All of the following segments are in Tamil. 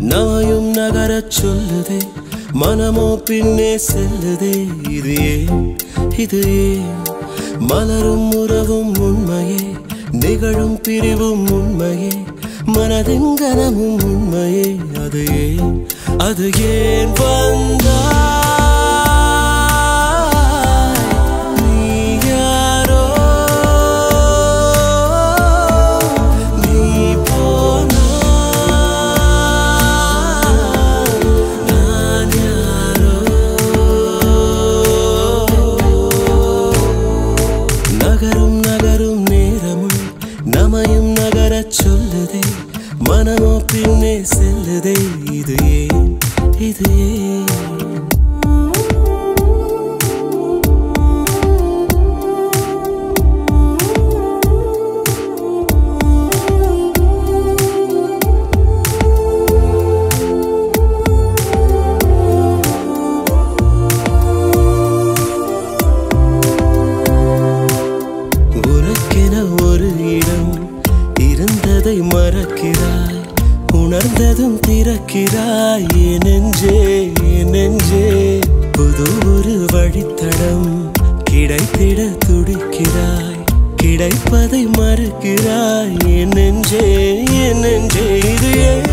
நாயும் நகரச் சொல்லுதே மனமோ பின்னே செல்லுதே இது ஏன் இது ஏன் மலரும் உறவும் உண்மையே நிகழும் பிரிவும் உண்மையே மனதின் கனமும் உண்மையே அது ஏன் அது ஏன் வந்தாய் நீ யாரோ நீ போனாய் நான் யாரோ நகரும் நகரும் நேரமும் நமையும் நகரச் சொல்லுதே மனமோ பின்னே செல்லுதே இது ஏன் இது ஏன் உனக்கென ஒரு இடம் இருந்ததை மறக்கிறாய் உணர்ந்ததும் திறக்கிறாய் என் நெஞ்சே என் நெஞ்சே புது ஒரு வழித்தடம் கிடைத்திட துடிக்கிறாய் கிடைப்பதை மறுக்கிறாய் என் நெஞ்சே என் நெஞ்சே இது ஏன்?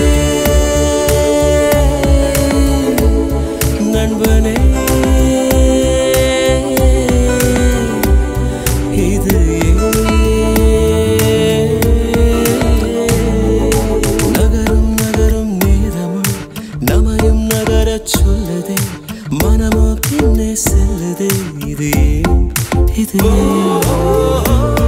நண்பனே இது ஏன்? நகரும் நகரும் நேரமும் நமையும் நகரச் சொல்லுதே மனமோ பின்னே செல்லுதே இது ஏன்? இது ஏன்?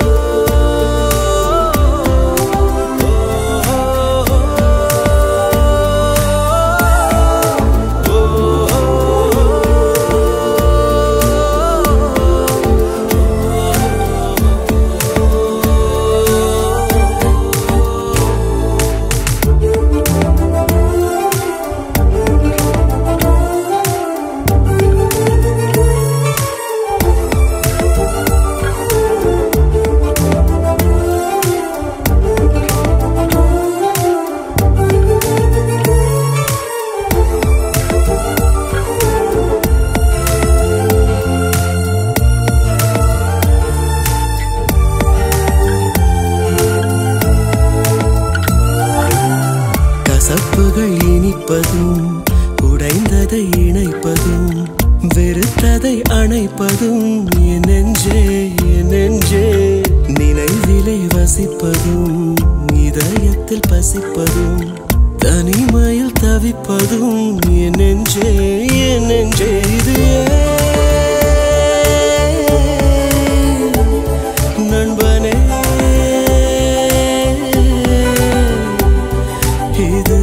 கசப்புகள் இனிப்பதும் உடைந்ததை இணைப்பதும் வெறுத்ததை அணைப்பதும் என் நெஞ்சே என் நெஞ்சே நினைவிலே வசிப்பதும் இதயத்தில் பசிப்பதும் தனிமையில் தவிப்பதும் என் நெஞ்சே என் நெஞ்சே இது ஏன்? நண்பனே இது